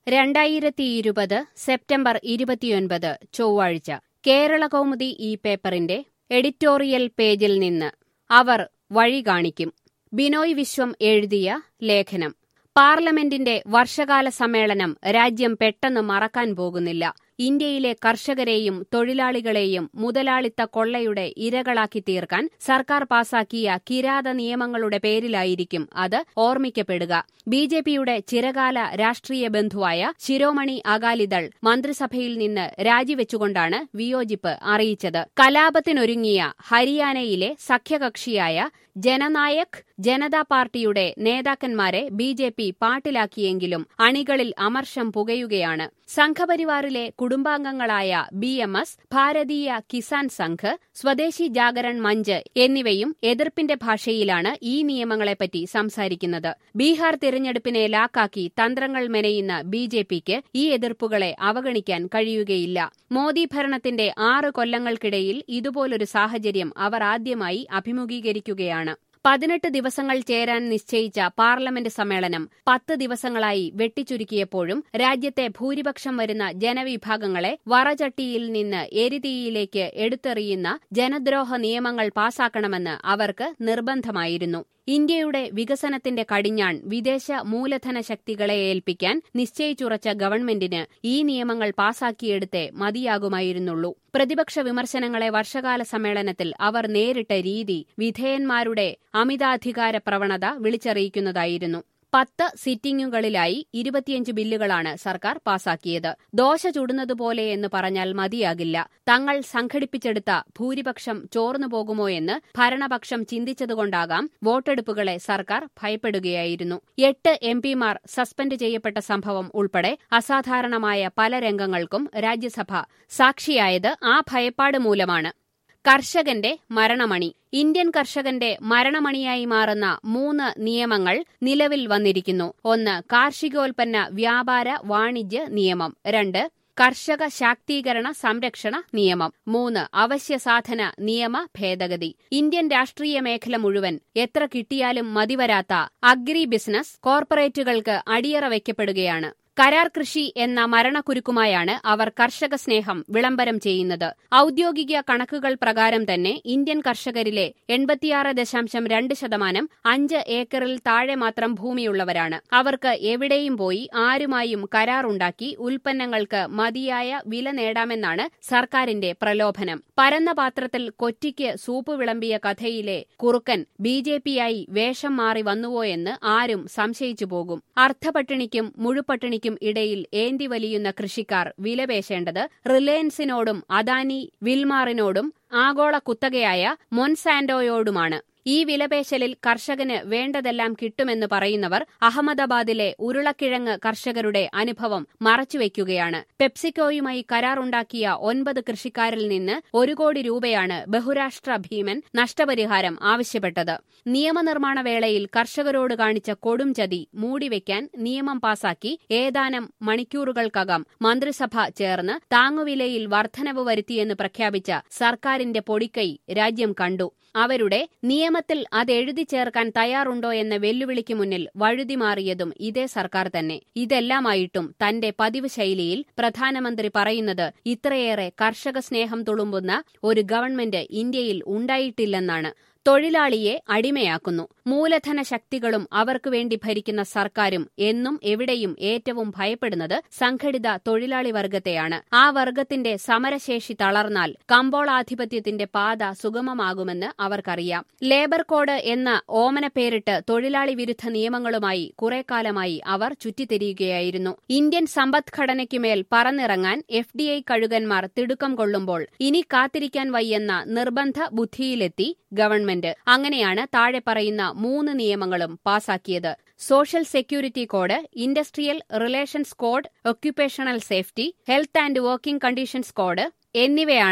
രണ്ടായിരത്തി ഇരുപത് സെപ്റ്റംബർ ഇരുപത്തിയൊൻപത് ചൊവ്വാഴ്ച കേരള കൗമുദി ഈ പേപ്പറിന്റെ എഡിറ്റോറിയൽ പേജിൽ നിന്ന് അവർ വഴി കാണിക്കും ബിനോയ് വിശ്വം എഴുതിയ ലേഖനം പാർലമെന്റിന്റെ വർഷകാല സമ്മേളനം രാജ്യം പെട്ടെന്ന് മറക്കാൻ പോകുന്നില്ല ഇന്ത്യയിലെ കർഷകരെയും തൊഴിലാളികളെയും മുതലാളിത്ത കൊള്ളയുടെ ഇരകളാക്കി തീർക്കാൻ സർക്കാർ പാസാക്കിയ കിരാത നിയമങ്ങളുടെ പേരിലായിരിക്കും അത് ഓർമ്മിക്കപ്പെടുക ബി ജെ പിയുടെ ചിരകാല രാഷ്ട്രീയ ബന്ധുവായ ശിരോമണി അകാലിദൾ മന്ത്രിസഭയിൽ നിന്ന് രാജിവെച്ചുകൊണ്ടാണ് വിയോജിപ്പ് അറിയിച്ചത് കലാപത്തിനൊരുങ്ങിയ ഹരിയാനയിലെ സഖ്യകക്ഷിയായ ജനനായക് ജനതാ പാർട്ടിയുടെ നേതാക്കന്മാരെ ബി ജെ പി പാട്ടിലാക്കിയെങ്കിലും അണികളിൽ അമർഷം പുകയുകയാണ് സംഘപരിവാറിലെ കുടുംബാംഗങ്ങളായ B M S Bharatiya Kisan Sangh സ്വദേശി ജാഗരൺ മഞ്ച് എന്നിവയും എതിർപ്പിന്റെ ഭാഷയിലാണ് ഈ നിയമങ്ങളെപ്പറ്റി സംസാരിക്കുന്നത് ബീഹാർ തിരഞ്ഞെടുപ്പിനെ ലാക്കാക്കി തന്ത്രങ്ങൾ മെനയുന്ന ബി ജെ പിക്ക് ഈ എതിർപ്പുകളെ അവഗണിക്കാൻ കഴിയുകയില്ല മോദി ഭരണത്തിന്റെ ആറ് കൊല്ലങ്ങൾക്കിടയിൽ ഇതുപോലൊരു സാഹചര്യം അവർ ആദ്യമായി അഭിമുഖീകരിക്കുകയാണ് പതിനെട്ട് ദിവസങ്ങൾ ചേരാൻ നിശ്ചയിച്ച പാർലമെന്റ് സമ്മേളനം പത്ത് ദിവസങ്ങളായി വെട്ടിച്ചുരുക്കിയപ്പോഴും രാജ്യത്തെ ഭൂരിപക്ഷം വരുന്ന ജനവിഭാഗങ്ങളെ വറചട്ടിയിൽ നിന്ന് എരിതീയിലേക്ക് എടുത്തെറിയുന്ന ജനദ്രോഹ നിയമങ്ങൾ പാസാക്കണമെന്ന് അവർക്ക് നിർബന്ധമായിരുന്നു ഇന്ത്യയുടെ വികസനത്തിന്റെ കടിഞ്ഞാൺ വിദേശ മൂലധന ശക്തികളെ ഏൽപ്പിക്കാൻ നിശ്ചയിച്ചുറച്ച ഗവൺമെന്റിന് ഈ നിയമങ്ങൾ പാസാക്കിയെടുത്തേ മതിയാകുമായിരുന്നുള്ളൂ പ്രതിപക്ഷ വിമർശനങ്ങളെ വർഷകാല സമ്മേളനത്തിൽ അവർ നേരിട്ട രീതി വിധേയന്മാരുടെ അമിതാധികാര പ്രവണത വിളിച്ചറിയിക്കുന്നതായിരുന്നു പത്ത് സിറ്റിംഗുകളിലായി ഇരുപത്തിയഞ്ച് ബില്ലുകളാണ് സർക്കാർ പാസാക്കിയത് ദോശ ചുടുന്നതുപോലെ എന്ന് പറഞ്ഞാൽ മതിയാകില്ല തങ്ങൾ സംഘടിപ്പിച്ചെടുത്ത ഭൂരിപക്ഷം ചോർന്നു പോകുമോ എന്ന് ഭരണപക്ഷം ചിന്തിച്ചതുകൊണ്ടാകാം വോട്ടെടുപ്പുകളെ സർക്കാർ ഭയപ്പെടുകയായിരുന്നു എട്ട് എം പിമാർ സസ്പെൻഡ് ചെയ്യപ്പെട്ട സംഭവം ഉൾപ്പെടെ അസാധാരണമായ പല രംഗങ്ങൾക്കും രാജ്യസഭ സാക്ഷിയായത് ആ ഭയപ്പാട് മൂലമാണ് കർഷകന്റെ മരണമണി ഇന്ത്യൻ കർഷകന്റെ മരണമണിയായി മാറുന്ന മൂന്ന് നിയമങ്ങൾ നിലവിൽ വന്നിരിക്കുന്നു ഒന്ന് കാർഷികോൽപ്പന്ന വ്യാപാര വാണിജ്യ നിയമം രണ്ട് കർഷക ശാക്തീകരണ സംരക്ഷണ നിയമം മൂന്ന് അവശ്യ സാധന നിയമ ഭേദഗതി ഇന്ത്യൻ രാഷ്ട്രീയ മേഖല മുഴുവൻ എത്ര കിട്ടിയാലും മതിവരാത്ത അഗ്രി ബിസിനസ് കോർപ്പറേറ്റുകൾക്ക് അടിയറ വയ്ക്കപ്പെടുകയാണ് കരാർ കൃഷി എന്ന മരണക്കുരുക്കുമായാണ് അവർ കർഷക സ്നേഹം വിളംബരം ചെയ്യുന്നത് ഔദ്യോഗിക കണക്കുകൾ പ്രകാരം തന്നെ ഇന്ത്യൻ കർഷകരിലെ എൺപത്തിയാറ് ദശാംശം രണ്ട് ശതമാനം അഞ്ച് ഏക്കറിൽ താഴെ മാത്രം ഭൂമിയുള്ളവരാണ് അവർക്ക് എവിടെയും പോയി ആരുമായും കരാറുണ്ടാക്കി ഉൽപ്പന്നങ്ങൾക്ക് മതിയായ വില നേടാമെന്നാണ് സർക്കാരിന്റെ പ്രലോഭനം പരന്ന പാത്രത്തിൽ കൊറ്റിക്ക് സൂപ്പ് വിളമ്പിയ കഥയിലെ കുറുക്കൻ ബി ജെ പിയായി വേഷം മാറി വന്നുവോയെന്ന് ആരും സംശയിച്ചു പോകും അർദ്ധപട്ടിണിക്കും മുഴുപട്ടിണിക്കും ഇടയിൽ ഏന്തി വലിയുന്ന കൃഷിക്കാർ വിലപേശേണ്ടത് റിലയൻസിനോടും അദാനി വിൽമാറിനോടും ആഗോള കുത്തകയായ മൊൻസാൻഡോയോടുമാണ് ഈ വിലപേശലിൽ കർഷകന് വേണ്ടതെല്ലാം കിട്ടുമെന്ന് പറയുന്നവർ അഹമ്മദാബാദിലെ ഉരുളക്കിഴങ്ങ് കർഷകരുടെ അനുഭവം മറച്ചുവെക്കുകയാണ് പെപ്സിക്കോയുമായി കരാറുണ്ടാക്കിയ ഒൻപത് കൃഷിക്കാരിൽ നിന്ന് ഒരു കോടി രൂപയാണ് ബഹുരാഷ്ട്ര ഭീമൻ നഷ്ടപരിഹാരം ആവശ്യപ്പെട്ടത് നിയമനിർമ്മാണ വേളയിൽ കർഷകരോട് കാണിച്ച കൊടുംചതി മൂടിവെക്കാൻ നിയമം പാസാക്കി ഏതാനും മണിക്കൂറുകൾക്കകം മന്ത്രിസഭ ചേർന്ന് താങ്ങുവിലയിൽ വർധനവ് വരുത്തിയെന്ന് പ്രഖ്യാപിച്ച സർക്കാരിന്റെ പൊടിക്കൈ രാജ്യം കണ്ടു അവരുടെ നിയമത്തിൽ അതെഴുതി ചേർക്കാൻ തയ്യാറുണ്ടോ എന്ന വെല്ലുവിളിക്ക് മുന്നിൽ വഴുതിമാറിയതും ഇതേ സർക്കാർ തന്നെ ഇതെല്ലാമായിട്ടും തന്റെ പതിവ് ശൈലിയിൽ പ്രധാനമന്ത്രി പറയുന്നത് ഇത്രയേറെ കർഷക സ്നേഹം തുളുമ്പുന്ന ഒരു ഗവൺമെന്റ് ഇന്ത്യയിൽ ഉണ്ടായിട്ടില്ലെന്നാണ് തൊഴിലാളിയെ അടിമയാക്കുന്നു മൂലധന ശക്തികളും അവർക്ക് വേണ്ടി ഭരിക്കുന്ന സർക്കാരും എന്നും എവിടെയും ഏറ്റവും ഭയപ്പെടുന്നത് സംഘടിത തൊഴിലാളി വർഗത്തെയാണ് ആ വർഗത്തിന്റെ സമരശേഷി തളർന്നാൽ കമ്പോളാധിപത്യത്തിന്റെ പാത സുഗമമാകുമെന്ന് അവർക്കറിയാം ലേബർ കോഡ് എന്ന ഓമന പേരിട്ട് തൊഴിലാളി വിരുദ്ധ നിയമങ്ങളുമായി കുറെക്കാലമായി അവർ ചുറ്റിത്തിരിയുകയായിരുന്നു ഇന്ത്യൻ സമ്പദ്ഘടനയ്ക്കുമേൽ പറന്നിറങ്ങാൻ എഫ് ഡി ഐ കഴുകന്മാർ തിടുക്കം കൊള്ളുമ്പോൾ ഇനി കാത്തിരിക്കാൻ വയ്യെന്ന നിർബന്ധ ബുദ്ധിയിലെത്തി ഗവൺമെന്റ് അങ്ങനെയാണ് താഴെ പറയുന്ന മൂന്ന് നിയമങ്ങളും പാസാക്കിയത് social security code industrial relations code occupational safety health and working conditions code എന്നിവയാണത്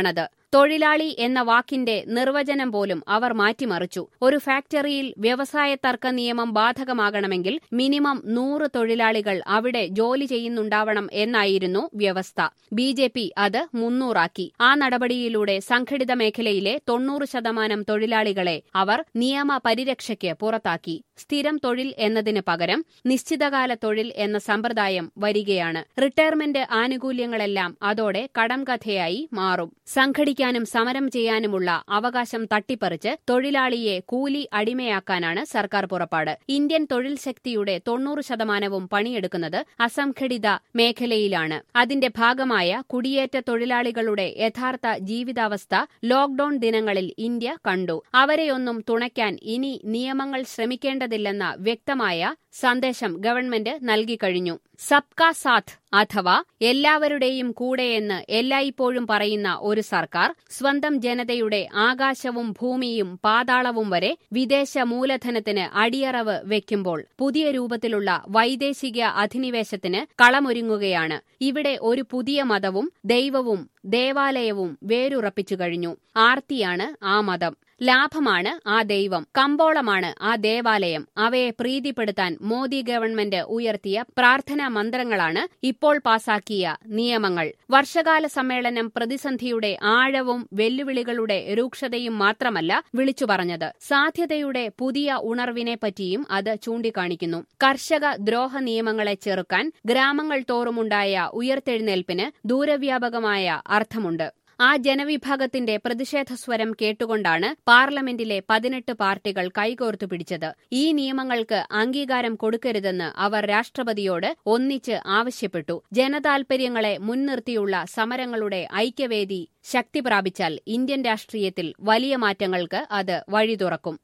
തൊഴിലാളി എന്ന വാക്കിന്റെ നിർവചനം പോലും അവർ മാറ്റിമറിച്ചു ഒരു ഫാക്ടറിയിൽ വ്യവസായ തർക്ക നിയമം ബാധകമാകണമെങ്കിൽ മിനിമം നൂറ് തൊഴിലാളികൾ അവിടെ ജോലി ചെയ്യുന്നുണ്ടാവണം എന്നായിരുന്നു വ്യവസ്ഥ ബി ജെ പി അത് മുന്നൂറാക്കി ആ നടപടിയിലൂടെ സംഘടിത മേഖലയിലെ തൊണ്ണൂറ് ശതമാനം തൊഴിലാളികളെ അവർ നിയമ പരിരക്ഷയ്ക്ക് പുറത്താക്കി സ്ഥിരം തൊഴിൽ എന്നതിന് പകരം നിശ്ചിതകാല തൊഴിൽ എന്ന സമ്പ്രദായം വരികയാണ് റിട്ടയർമെന്റ് ആനുകൂല്യങ്ങളെല്ലാം അതോടെ കടംകഥയായി മാറും സംഘടിക്കാനും സമരം ചെയ്യാനുമുള്ള അവകാശം തട്ടിപ്പറിച്ച് തൊഴിലാളിയെ കൂലി അടിമയാക്കാനാണ് സർക്കാർ പുറപ്പാട് ഇന്ത്യൻ തൊഴിൽ ശക്തിയുടെ തൊണ്ണൂറ് ശതമാനവും പണിയെടുക്കുന്നത് അസംഘടിത മേഖലയിലാണ് അതിന്റെ ഭാഗമായ കുടിയേറ്റ തൊഴിലാളികളുടെ യഥാർത്ഥ ജീവിതാവസ്ഥ ലോക്ഡൌൺ ദിനങ്ങളിൽ ഇന്ത്യ കണ്ടു അവരെയൊന്നും തുണയ്ക്കാൻ ഇനി നിയമങ്ങൾ ശ്രമിക്കേണ്ടതില്ലെന്ന വ്യക്തമായ സന്ദേശം ഗവൺമെന്റ് നൽകിക്കഴിഞ്ഞു സബ്കാ സാഥ് അഥവാ എല്ലാവരുടെയും കൂടെയെന്ന് എല്ലായ്പ്പോഴും പറയുന്ന ഒരു സർക്കാർ സ്വന്തം ജനതയുടെ ആകാശവും ഭൂമിയും പാതാളവും വരെ വിദേശ മൂലധനത്തിന് അടിയറവ് വെക്കുമ്പോൾ പുതിയ രൂപത്തിലുള്ള വൈദേശിക അധിനിവേശത്തിന് കളമൊരുങ്ങുകയാണ് ഇവിടെ ഒരു പുതിയ മതവും ദൈവവും ദേവാലയവും വേരുറപ്പിച്ചു കഴിഞ്ഞു ആർത്തിയാണ് ആ മതം ലാഭമാണ് ആ ദൈവം കമ്പോളമാണ് ആ ദേവാലയം അവയെ പ്രീതിപ്പെടുത്താൻ മോദി ഗവൺമെന്റ് ഉയർത്തിയ പ്രാർത്ഥനാ മന്ത്രങ്ങളാണ് ഇപ്പോൾ പാസാക്കിയ നിയമങ്ങൾ വർഷകാല സമ്മേളനം പ്രതിസന്ധിയുടെ ആഴവും വെല്ലുവിളികളുടെ രൂക്ഷതയും മാത്രമല്ല വിളിച്ചു പറഞ്ഞത് സാധ്യതയുടെ പുതിയ ഉണർവിനെ പറ്റിയും അത് ചൂണ്ടിക്കാണിക്കുന്നു കർഷക ദ്രോഹ നിയമങ്ങളെ ചെറുക്കാൻ ഗ്രാമങ്ങൾ തോറുമുണ്ടായ ഉയർത്തെഴുന്നേൽപ്പിന് ദൂരവ്യാപകമായ അർത്ഥമുണ്ട് ആ ജനവിഭാഗത്തിന്റെ പ്രതിഷേധസ്വരം കേട്ടുകൊണ്ടാണ് പാർലമെന്റിലെ പതിനെട്ട് പാർട്ടികൾ കൈകോർത്തു പിടിച്ചത് ഈ നിയമങ്ങൾക്ക് അംഗീകാരം കൊടുക്കരുതെന്ന് അവർ രാഷ്ട്രപതിയോട് ഒന്നിച്ച് ആവശ്യപ്പെട്ടു ജനതാൽപര്യങ്ങളെ മുൻനിർത്തിയുള്ള സമരങ്ങളുടെ ഐക്യവേദി ശക്തി പ്രാപിച്ചാൽ ഇന്ത്യൻ രാഷ്ട്രീയത്തിൽ വലിയ മാറ്റങ്ങൾക്ക് അത് വഴി തുറക്കും